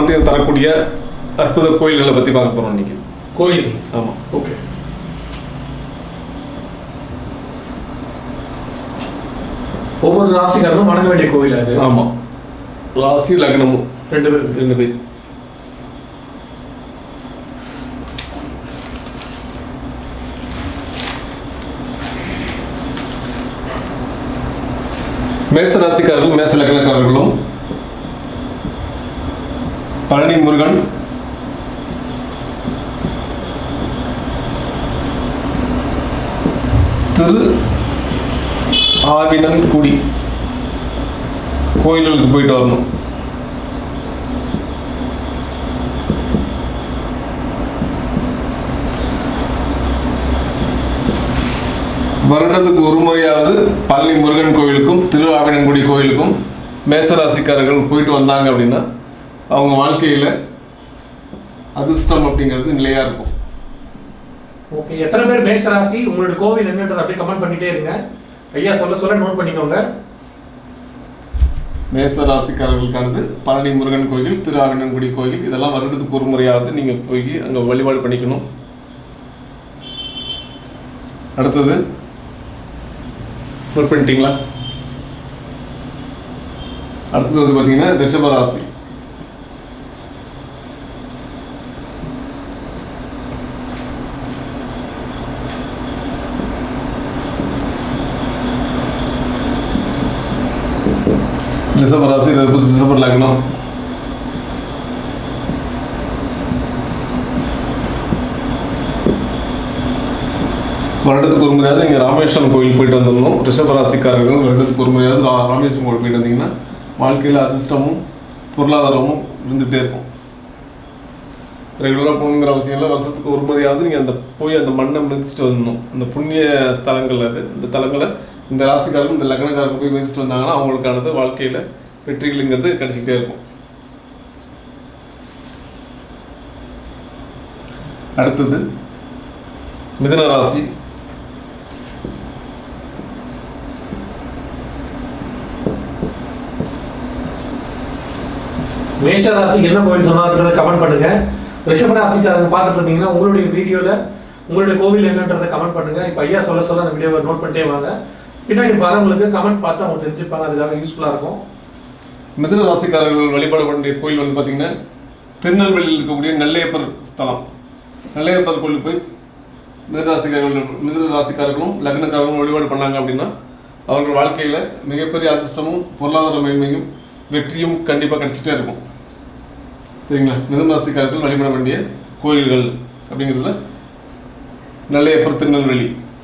பலத்தையும் தரக்கூடிய அற்புத கோயில்களை பற்றி பார்க்க போகிறோம் இன்னைக்கு கோயில் ஆமாம் ஓகே ஒவ்வொரு ராசிக்காரரும் வணங்க வேண்டிய கோயில் அது ஆமாம் ராசி லக்னமும் ரெண்டு பேர் இருக்கு ரெண்டு பேர் மேச ராசிக்காரர்கள் மேச லக்னக்காரர்களும் பழனி முருகன் திரு ஆவினன்குடி கோயில்களுக்கு போயிட்டு வரணும் வருடத்துக்கு ஒரு முறையாவது பழனி முருகன் கோயிலுக்கும் திரு ஆவினன்குடி கோயிலுக்கும் மேசராசிக்காரர்கள் போயிட்டு வந்தாங்க அப்படின்னா அவங்க வாழ்க்கையில் அதிர்ஷ்டம் அப்படிங்கிறது நிலையாக இருக்கும் ஓகே எத்தனை பேர் மேஷ ராசி உங்களோட கோவில் என்னன்றது அப்படியே கமெண்ட் பண்ணிட்டே இருங்க ஐயா சொல்ல சொல்ல நோட் பண்ணிக்கோங்க மேசராசிக்காரர்களுக்கானது பழனி முருகன் கோயில் திரு ஆவினன்குடி கோயில் இதெல்லாம் வருடத்துக்கு ஒரு முறையாவது நீங்கள் போய் அங்கே வழிபாடு பண்ணிக்கணும் அடுத்தது நோட் பண்ணிட்டீங்களா அடுத்தது வந்து பார்த்தீங்கன்னா ரிஷபராசி ரிஷபராசி ரிஷப லக்னம் வருடத்துக்கு ஒரு முறையாவது இங்கே ராமேஸ்வரம் கோயில் போயிட்டு வந்துடணும் ரிஷபராசிக்காரர்கள் வருடத்துக்கு ஒரு முறையாவது ரா- ராமேஸ்வரம் கோயில் போயிட்டு வந்தீங்கன்னா வாழ்க்கையில் அதிர்ஷ்டமும் பொருளாதாரமும் இருந்துகிட்டே இருக்கும் ரெகுலராக போகணுங்கிற அவசியம் இல்லை வருஷத்துக்கு ஒரு முறையாவது நீங்கள் அந்த போய் அந்த மண்ணை மிதிச்சுட்டு வரணும் அந்த புண்ணிய ஸ்தலங்கள் அது இந்த தலங்களை இந்த ராசிக்காரர்கள் இந்த லக்னக்காரர்கள் போய் மிதிச்சுட்டு வந்தாங்கன்னா அவங்களுக்கானது வாழ்க்கையில் வெற்றிகளுங்கிறது கிடைச்சிக்கிட்டே இருக்கும் அடுத்தது மிதுன ராசி மேஷ ராசிக்கு என்ன கோயில் சொன்னார்ன்றதை கமெண்ட் பண்ணுங்க ரிஷப ராசிக்காரங்க பார்த்துட்டு இருந்தீங்கன்னா உங்களுடைய வீடியோல உங்களுடைய கோவில் என்னன்றதை கமெண்ட் பண்ணுங்க இப்போ ஐயா சொல்ல சொல்ல அந்த வீடியோவை நோட் பண்ணிட்டே வாங்க பின்னாடி வரவங்களுக்கு கமெண்ட் பார்த்து அவங்க தெரிஞ்சுப்பாங்க அதுக்காக யூஸ்ஃபுல்லாக இருக்கும் மிதுன ராசிக்காரர்கள் வழிபாடு பண்ணுற கோயில் வந்து பார்த்தீங்கன்னா திருநெல்வேலியில் இருக்கக்கூடிய நெல்லையப்பர் ஸ்தலம் நெல்லையப்பர் கோயில் போய் மிதுன ராசிக்காரர்கள் மிதுன ராசிக்காரர்களும் லக்னக்காரர்களும் வழிபாடு பண்ணாங்க அப்படின்னா அவர்கள் வாழ்க்கையில் மிகப்பெரிய அதிர்ஷ்டமும் பொருளாதார மேன்மையும் வெற்றியும் கண்டிப்பாக கிடைச்சிட்டே இருக்கும் சரிங்களா மிதுன ராசிக்காரர்கள் வழிபட வேண்டிய கோயில்கள் அப்படிங்கிறதுல நெல்லையப்பர் திருநெல்வேலி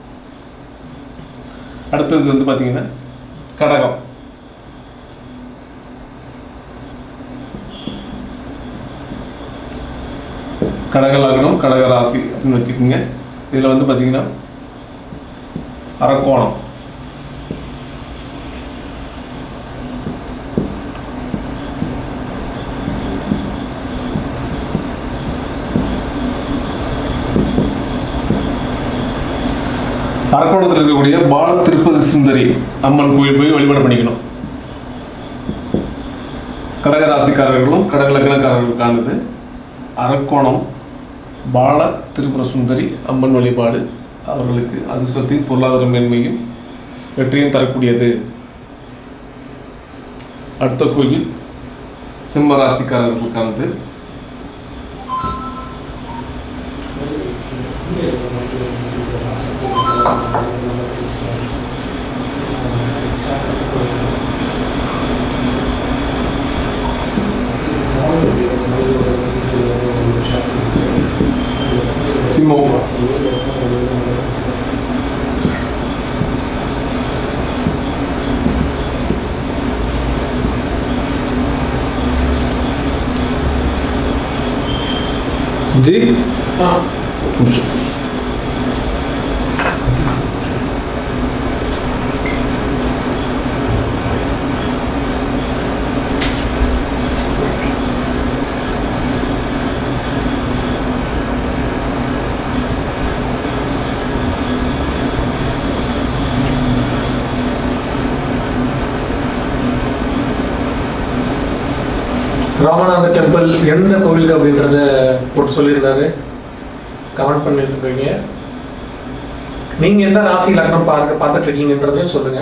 அடுத்தது வந்து பார்த்தீங்கன்னா கடகம் கடக லக்னம் கடக ராசி அப்படின்னு வச்சுக்கோங்க இதில் வந்து பார்த்தீங்கன்னா அரக்கோணம் அரக்கோணத்தில் இருக்கக்கூடிய பால திருப்பதி சுந்தரி அம்மன் கோயில் போய் வழிபாடு பண்ணிக்கணும் கடக ராசிக்காரர்களும் கடக லக்னக்காரர்களுக்கானது அரக்கோணம் பால திரிபுர சுந்தரி அம்மன் வழிபாடு அவர்களுக்கு அதிர்ஷ்டத்தையும் பொருளாதார மேன்மையும் வெற்றியும் தரக்கூடியது அடுத்த கோயில் சிம்ம ராசிக்காரர்களுக்கானது சிம்மம் ஜி ஆ ராமநாத டெம்பிள் எந்த கோவிலுக்கு அப்படின்றத போட்டு சொல்லியிருந்தாரு கமெண்ட் பண்ணிட்டு இருக்கீங்க நீங்க எந்த ராசி லக்னம் பார்க்க பார்த்துட்டு இருக்கீங்கன்றதையும் சொல்லுங்க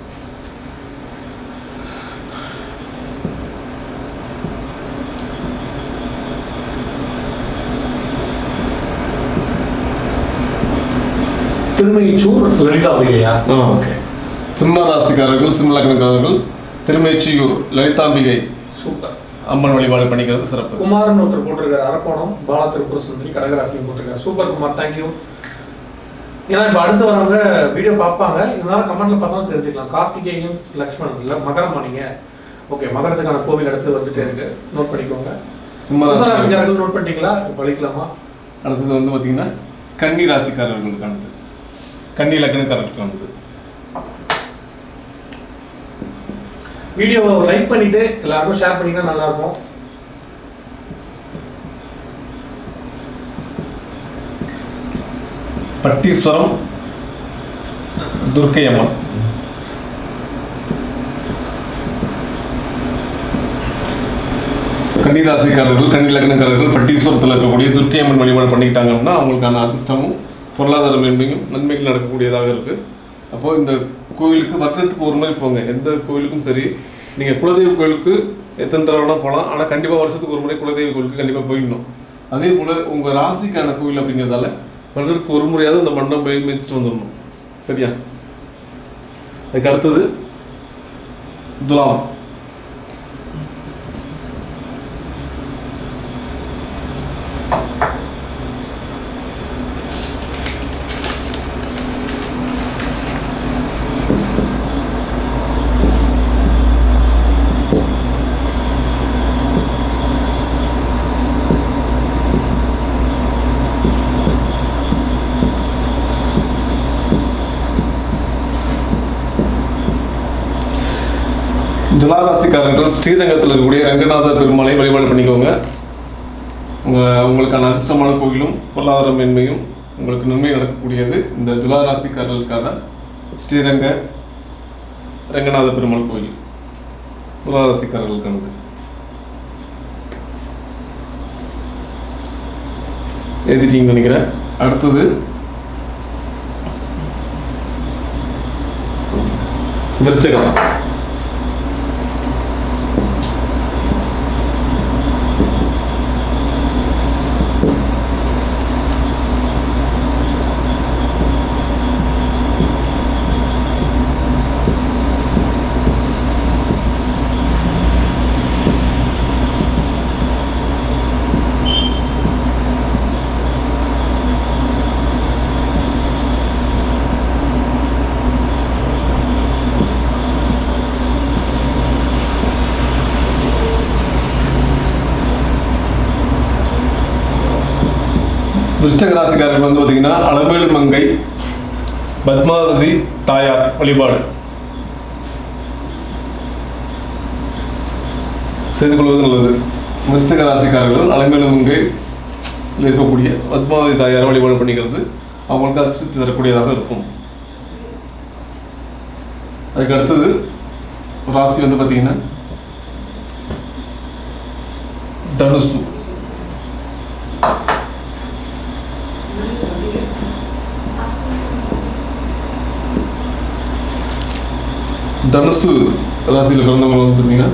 திருமைச்சூர் லலிதாம்பிகையா ஆ. ஓகே சிம்ம ராசிக்காரர்கள் சிம்ம லக்னக்காரர்கள் திருமேச்சியூர் லலிதாம்பிகை சூப்பர் அம்மன் வழிபாடு பண்ணிக்கிறது சிறப்பு குமாரன் ஒருத்தர் போட்டிருக்காரு அரக்கோணம் பாலா திருப்பூர் சுந்தரி கடகராசியும் போட்டிருக்காரு சூப்பர் குமார் தேங்க்யூ ஏன்னா இப்போ அடுத்து வரவங்க வீடியோ பார்ப்பாங்க இருந்தாலும் கமெண்ட்ல பார்த்தாலும் தெரிஞ்சுக்கலாம் கார்த்திகேயன் லக்ஷ்மணன் இல்லை மகரம் பண்ணீங்க ஓகே மகரத்துக்கான கோவில் அடுத்து வந்துட்டே இருக்கு நோட் பண்ணிக்கோங்க சிம்ம ராசி சிம்மராசிக்காரர்கள் நோட் பண்ணிட்டீங்களா இப்போ வலிக்கலாமா அடுத்தது வந்து பார்த்தீங்கன்னா கன்னி ராசிக்காரர்களுக்கானது கன்னி லக்னக்காரர்களுக்கானது வீடியோவை லைக் பண்ணிட்டு எல்லாருக்கும் ஷேர் பண்ணீங்கன்னா நல்லா இருக்கும் பட்டீஸ்வரம் துர்க்கை அம்மன் கன்னி ராசிக்காரர்கள் கன்னி லக்னக்காரர்கள் பட்டீஸ்வரத்தில் இருக்கக்கூடிய துர்க்கை அம்மன் வழிபாடு பண்ணிக்கிட்டாங்க அப்படின்னா அவங்களுக்கான அதிர்ஷ்டமும் பொருளாதார மேன்மையும் நன்மைகள் நடக்கக்கூடியதாக இருக்குது அப்போது இந்த கோவிலுக்கு வருடத்துக்கு ஒரு முறை போங்க எந்த கோவிலுக்கும் சரி நீங்கள் குலதெய்வ கோவிலுக்கு எத்தனை தடவை வேணால் போகலாம் ஆனால் கண்டிப்பாக வருஷத்துக்கு ஒரு முறை குலதெய்வ கோவிலுக்கு கண்டிப்பாக போயிடணும் அதே போல் உங்கள் ராசிக்கான கோவில் அப்படிங்கிறதால வருடத்துக்கு ஒரு முறையாவது இந்த மண்டபம் போய் மிதிச்சுட்டு வந்துடணும் சரியா அதுக்கு அடுத்தது துலாம் துலாராசிக்காரர்கள் ஸ்ரீரங்கத்தில் இருக்கக்கூடிய ரங்கநாத பெருமாளை வழிபாடு பண்ணிக்கோங்க உங்கள் உங்களுக்கான அதிர்ஷ்டமான கோயிலும் பொருளாதார மேன்மையும் உங்களுக்கு நன்மை நடக்கக்கூடியது இந்த துலாராசிக்காரர்களுக்கான ஸ்ரீரங்க ரங்கநாத பெருமாள் கோயில் துலாராசிக்காரர்களுக்கானது எழுதிட்டீங்கன்னு நினைக்கிறேன் அடுத்தது விருச்சகம் விருச்சக ராசிக்காரர்கள் வந்து பார்த்தீங்கன்னா அளவேல் மங்கை பத்மாவதி தாயார் வழிபாடு செய்து கொள்வது நல்லது விருச்சக ராசிக்காரர்கள் அளவேல் மங்கை இருக்கக்கூடிய பத்மாவதி தாயார் வழிபாடு பண்ணிக்கிறது அவங்களுக்கு அதிர்ஷ்டத்தை தரக்கூடியதாக இருக்கும் அதுக்கு அடுத்தது ராசி வந்து பார்த்தீங்கன்னா தனுசு தனுசு ராசியில் பிறந்தவங்க வந்து பார்த்தீங்கன்னா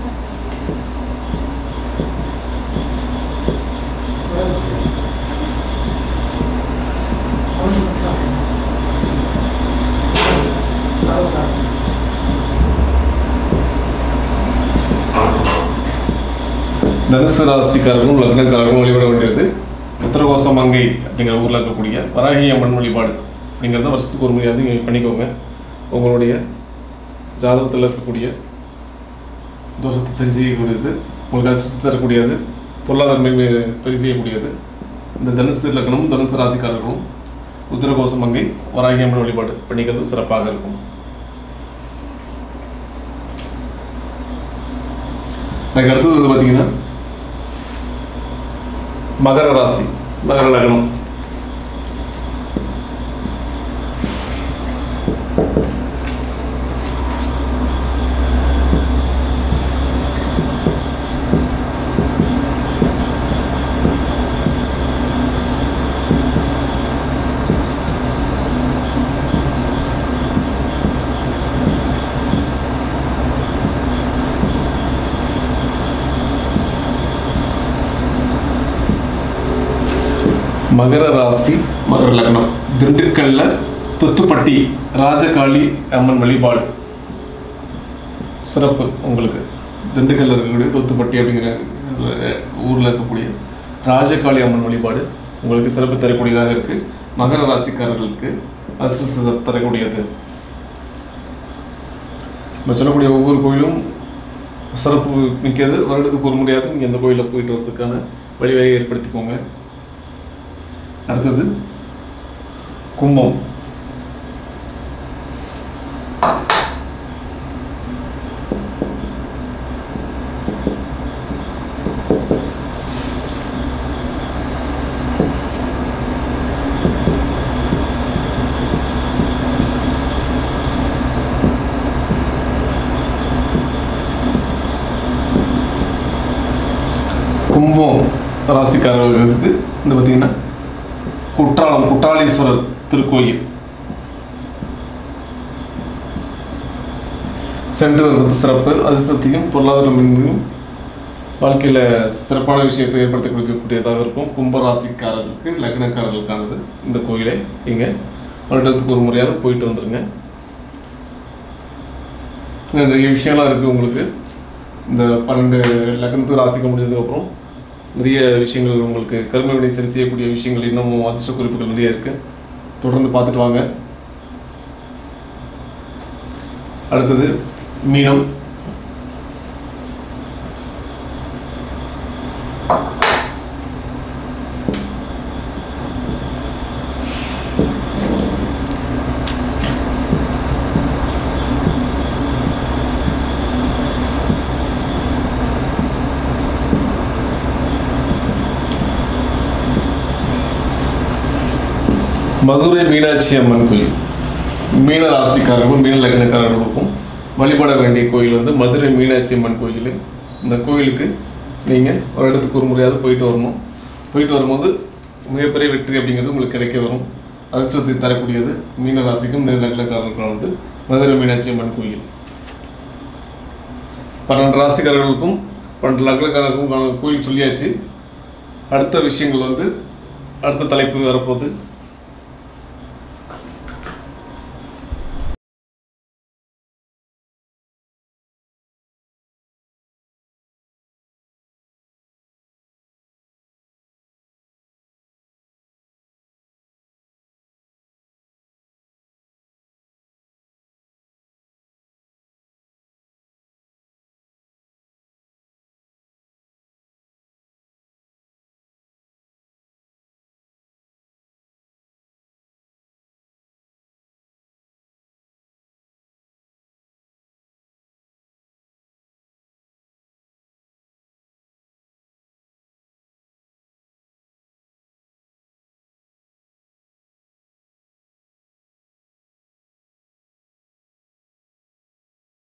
தனுசு ராசிக்காரர்களும் லக்னக்காரர்களும் வழிபட வேண்டியது உத்தரகோச மங்கை அப்படிங்கிற ஊரில் இருக்கக்கூடிய வராகி அம்மன் வழிபாடு அப்படிங்கிறத வருஷத்துக்கு ஒரு முறையாவது நீங்கள் பண்ணிக்கோங்க உங்களுடைய ஜாதகத்தில் இருக்கக்கூடிய தோஷத்தை சரி செய்யக்கூடியது உங்களுக்கு அதிர்ஷ்டத்தை தரக்கூடியது பொருளாதார மேன்மை சரி செய்யக்கூடியது இந்த தனுசு லக்னமும் தனுசு ராசிக்காரர்களும் உத்தரகோச மங்கை வராகி அம்மன் வழிபாடு பண்ணிக்கிறது சிறப்பாக இருக்கும் அதுக்கு அடுத்தது வந்து பார்த்தீங்கன்னா மகர ராசி மகர லக்னம் மகர ராசி மகர லக்னம் திண்டுக்கல்ல துத்துப்பட்டி ராஜகாளி அம்மன் வழிபாடு சிறப்பு உங்களுக்கு திண்டுக்கல்ல இருக்கக்கூடிய தொத்துப்பட்டி அப்படிங்கிற ஊரில் இருக்கக்கூடிய ராஜகாளி அம்மன் வழிபாடு உங்களுக்கு சிறப்பு தரக்கூடியதாக இருக்கு மகர ராசிக்காரர்களுக்கு அதிர்ஷ்டத்தை தரக்கூடியது நம்ம சொல்லக்கூடிய ஒவ்வொரு கோயிலும் சிறப்பு மிக்கது வருடத்துக்கு ஒரு முறையாவது நீங்கள் எந்த கோயிலில் போயிட்டு வரதுக்கான வழிவகையை ஏற்படுத்திக்கோங்க அடுத்தது கும்பம் கும்பம் ராசிக்காரர்களுக்கு இந்த பார்த்தீங்கன்னா குற்றாலம் குற்றாலீஸ்வரர் திருக்கோயில் சென்று வருவது சிறப்பு அதிர்ஷ்டத்தையும் பொருளாதார மேன்மையும் வாழ்க்கையில் சிறப்பான விஷயத்தை ஏற்படுத்தி கொடுக்கக்கூடியதாக இருக்கும் கும்ப ராசிக்காரர்களுக்கு லக்னக்காரர்களுக்கானது இந்த கோயிலை நீங்கள் வருடத்துக்கு ஒரு முறையாவது போயிட்டு வந்துருங்க நிறைய விஷயம்லாம் இருக்குது உங்களுக்கு இந்த பன்னெண்டு லக்னத்து ராசிக்கு முடிஞ்சதுக்கப்புறம் நிறைய விஷயங்கள் உங்களுக்கு கர்ம வினை சரி செய்யக்கூடிய விஷயங்கள் இன்னமும் அதிர்ஷ்ட குறிப்புகள் நிறைய இருக்குது தொடர்ந்து பார்த்துட்டு வாங்க அடுத்தது மீனம் மதுரை மீனாட்சி அம்மன் கோயில் மீன ராசிக்காரர்களும் மீன லக்னக்காரர்களுக்கும் வழிபட வேண்டிய கோயில் வந்து மதுரை மீனாட்சி அம்மன் கோயில் இந்த கோயிலுக்கு நீங்கள் ஒரு இடத்துக்கு ஒரு முறையாவது போயிட்டு வரணும் போயிட்டு வரும்போது மிகப்பெரிய வெற்றி அப்படிங்கிறது உங்களுக்கு கிடைக்க வரும் அதிர்ஷ்டத்தை தரக்கூடியது மீன ராசிக்கும் மீன லக்னக்காரர்களுக்கும் வந்து மதுரை மீனாட்சி அம்மன் கோயில் பன்னெண்டு ராசிக்காரர்களுக்கும் பன்னெண்டு லக்னக்காரர்களுக்கும் கோயில் சொல்லியாச்சு அடுத்த விஷயங்கள் வந்து அடுத்த தலைப்பு வரப்போகுது